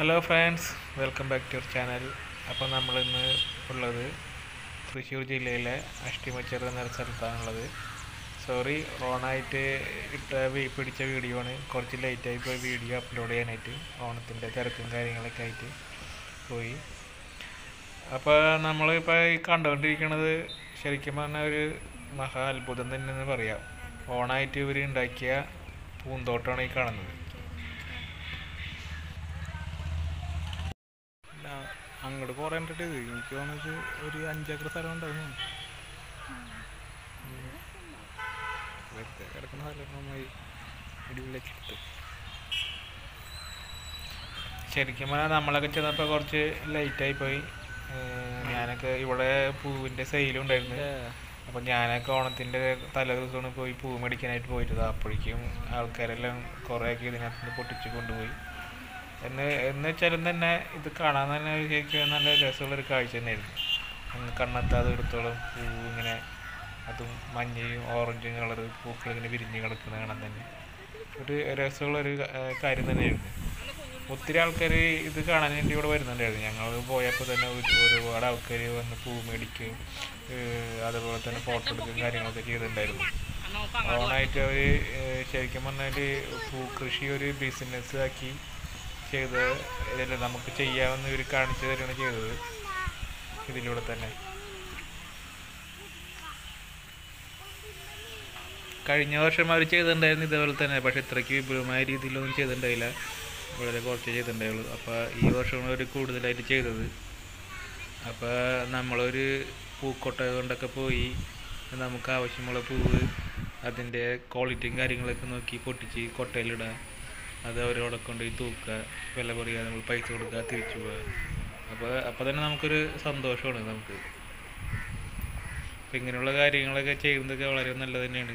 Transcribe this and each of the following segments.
hello friends welcome back to your channel അപ്പോൾ നമ്മളിന്ന് ഉള്ളത് തൃശ്ശൂർ ജില്ലയിലെ അഷ്ടിമച്ചർ എന്നൊരു സ്ഥലത്താണുള്ളത് സോറി ഓണായിട്ട് ഇട്ട വി- പിടിച്ച വീഡിയോ ആണ് കുറച്ച് ലേറ്റായി പോയി വീഡിയോ അപ്ലോഡ് ചെയ്യാനായിട്ട് ഓണത്തിൻ്റെ തിരക്കും കാര്യങ്ങളൊക്കെ ആയിട്ട് പോയി അപ്പോൾ നമ്മളിപ്പോൾ ഈ കണ്ടുകൊണ്ടിരിക്കുന്നത് ശരിക്കും പറഞ്ഞാൽ ഒരു മഹാ അത്ഭുതം തന്നെ എന്ന് പറയാം ഓണായിട്ട് ഇവർ ഉണ്ടാക്കിയ പൂന്തോട്ടമാണ് ഈ കാണുന്നത് ഇല്ല, അങ്ങോട്ട് കുറേ കണ്ടിട്ട് എനിക്ക് തോന്നുന്നത് ഒരു അഞ്ചേക്കർ സ്ഥലം ഉണ്ടാവും വെറുതെ കിടക്കുന്ന സ്ഥലം നന്നായി അടിപൊളിയാക്കി എടുത്ത് ശരിക്കും പറഞ്ഞാൽ നമ്മളൊക്കെ ചെന്നപ്പോൾ കുറച്ച് ലേറ്റായി പോയി ഏഹ് ഞാനൊക്കെ ഇവിടെ പൂവിൻ്റെ സെയിലും ഉണ്ടായിരുന്നു അപ്പോൾ ഞാനൊക്കെ ഓണത്തിൻ്റെ തലേ ദിവസമാണ് പോയി പൂ മേടിക്കാനായിട്ട് പോയിരുന്നത് അപ്പോഴേക്കും ആൾക്കാരെല്ലാം കുറേയൊക്കെ ഇതിനകത്ത് നിന്ന് പൊട്ടിച്ച് കൊണ്ടുപോയി എന്ന് എന്ന് വെച്ചാലും തന്നെ ഇത് കാണാൻ തന്നെ ഒരു ശരിക്കും നല്ല രസമുള്ളൊരു കാഴ്ച തന്നെയായിരുന്നു അങ്ങ് കണ്ണെത്താതെ എടുത്തോളം പൂ ഇങ്ങനെ അതും മഞ്ഞയും ഓറഞ്ചും കളർ പൂക്കൾ ഇങ്ങനെ വിരിഞ്ഞ് കിടക്കുന്നത് കാണാൻ തന്നെ ഒരു രസമുള്ളൊരു ഏഹ് കാര്യം തന്നെയായിരുന്നു ഒത്തിരി ആൾക്കാർ ഇത് കാണാൻ വേണ്ടി ഇവിടെ വരുന്നുണ്ടായിരുന്നു ഞങ്ങൾ പോയപ്പോൾ തന്നെ ഒരു- ഒരുപാട് ആൾക്കാർ വന്ന് പൂ മേടിക്കുകയും ഏഹ് അതുപോലെ തന്നെ ഫോട്ടോ എടുക്കുകയും കാര്യങ്ങളൊക്കെ ചെയ്തിട്ടുണ്ടായിരുന്നു ഓണായിട്ട് അവർ ശരിക്കും പറഞ്ഞാൽ പൂ കൃഷി ഒരു ബിസിനസ് ആക്കി ചെയ്ത് ഇതിൽ നമുക്ക് ചെയ്യാമെന്ന് ഇവർ കാണിച്ചു തരികയാണ് ചെയ്തത് ഇതിലൂടെ തന്നെ കഴിഞ്ഞ വർഷം അവർ ചെയ്തിട്ടുണ്ടായിരുന്നു ഇതേപോലെ തന്നെ പക്ഷെ ഇത്രയ്ക്ക് വിപുലമായ രീതിയിലൊന്നും ചെയ്തിട്ടുണ്ടായില്ല വളരെ കുറച്ച് ചെയ്തിട്ടുണ്ടായുള്ളൂ അപ്പോൾ ഈ വർഷമാണ് അവർ കൂടുതലായിട്ട് ചെയ്തത് അപ്പോൾ നമ്മളൊരു പൂക്കൊട്ട കൊണ്ടൊക്കെ പോയി നമുക്ക് ആവശ്യമുള്ള പൂവ് അതിൻ്റെ ക്വാളിറ്റിയും കാര്യങ്ങളൊക്കെ നോക്കി പൊട്ടിച്ച് കൊട്ടയിലിടുക അത് അവരവിടെ കൊണ്ടുപോയി തൂക്കുക വില പറയുക നമ്മൾ പൈസ കൊടുക്കുക തിരിച്ചു പോവുക അപ്പോൾ അപ്പോൾ തന്നെ നമുക്കൊരു സന്തോഷമാണ് നമുക്ക് അപ്പോൾ ഇങ്ങനെയുള്ള കാര്യങ്ങളൊക്കെ ചെയ്യുന്നതൊക്കെ വളരെ നല്ലത് തന്നെയാണ്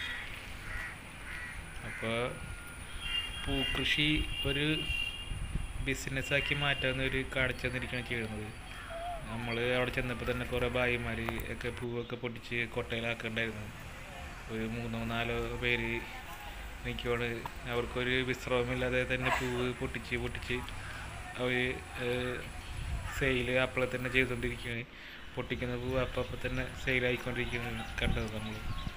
അപ്പോൾ പൂക്കൃഷി ഒരു ബിസിനസ്സാക്കി മാറ്റാവുന്ന ഒരു കാണിച്ചു തന്നിരിക്കുകയാണ് ചെയ്യുന്നത് നമ്മൾ അവിടെ ചെന്നപ്പോൾ തന്നെ കുറേ ഭായിമാർ ഒക്കെ പൂവൊക്കെ പൊട്ടിച്ച് കൊട്ടയിലാക്കണ്ടായിരുന്നു ഒരു മൂന്നോ നാലോ പേര് എനിക്കോട് അവർക്കൊരു വിശ്രമമില്ലാതെ തന്നെ പൂവ് പൊട്ടിച്ച് പൊട്ടിച്ച് അവർ സെയിൽ അപ്പോൾ തന്നെ ചെയ്തുകൊണ്ടിരിക്കുകയാണ് പൊട്ടിക്കുന്ന പൂവ് അപ്പം അപ്പം തന്നെ സെയിലായിക്കൊണ്ടിരിക്കുന്നത് കണ്ടത് നമ്മൾ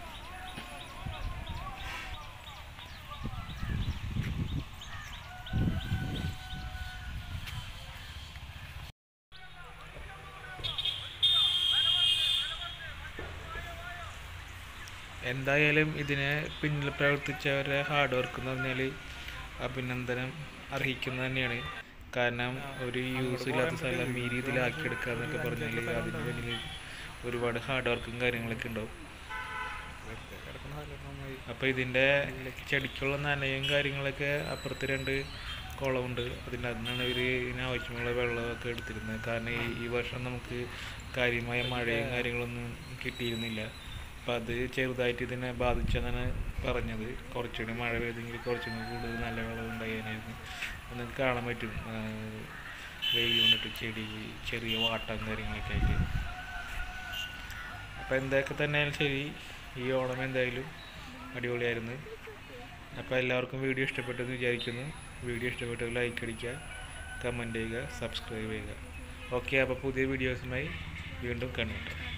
എന്തായാലും ഇതിനെ പിന്നിൽ പ്രവർത്തിച്ചവരുടെ ഹാർഡ് വർക്ക് എന്ന് പറഞ്ഞാൽ അഭിനന്ദനം അർഹിക്കുന്നത് തന്നെയാണ് കാരണം ഒരു യൂസ് ഇല്ലാത്ത സ്ഥലം ഈ രീതിയിലാക്കിയെടുക്കുക എന്നൊക്കെ പറഞ്ഞാൽ അതിന് പിന്നിൽ ഒരുപാട് ഹാർഡ് വർക്കും കാര്യങ്ങളൊക്കെ ഉണ്ടാവും വെറുതെ കിടക്കുന്ന സ്ഥലം നന്നായി അപ്പോൾ ഇതിൻ്റെ ചെടിക്കുള്ള നനയും കാര്യങ്ങളൊക്കെ അപ്പുറത്ത് രണ്ട് കുളമുണ്ട് അതിൻ്റെ അതിനാണ് ഇവർ ഇതിനാവശ്യമുള്ള വെള്ളമൊക്കെ എടുത്തിരുന്നത് കാരണം ഈ ഈ വർഷം നമുക്ക് കാര്യമായ മഴയും കാര്യങ്ങളൊന്നും കിട്ടിയിരുന്നില്ല അപ്പം അത് ചെറുതായിട്ട് ഇതിനെ ബാധിച്ചെന്നാണ് പറഞ്ഞത് കുറച്ചുകൂടി മഴ പെയ്തെങ്കിൽ കുറച്ചും കൂടി കൂടുതൽ നല്ല വെള്ളം ഉണ്ടായിരുന്നു അത് നിങ്ങൾക്ക് കാണാൻ പറ്റും ആ, വെയിൽ കൊണ്ടിട്ട് ചെടി ചെറിയ വാട്ടം കാര്യങ്ങളൊക്കെ ആയിട്ട് അപ്പോൾ എന്തൊക്കെ തന്നെയാലും ശരി ഈ ഓണം എന്തായാലും അടിപൊളിയായിരുന്നു അപ്പോൾ എല്ലാവർക്കും വീഡിയോ ഇഷ്ടപ്പെട്ടെന്ന് വിചാരിക്കുന്നു വീഡിയോ ഇഷ്ടപ്പെട്ടെങ്കിൽ ലൈക്ക് അടിക്കുക കമൻറ്റ് ചെയ്യുക സബ്സ്ക്രൈബ് ചെയ്യുക ഓക്കെ അപ്പോൾ പുതിയ വീഡിയോസുമായി വീണ്ടും കണ്ടുമുട്ടാം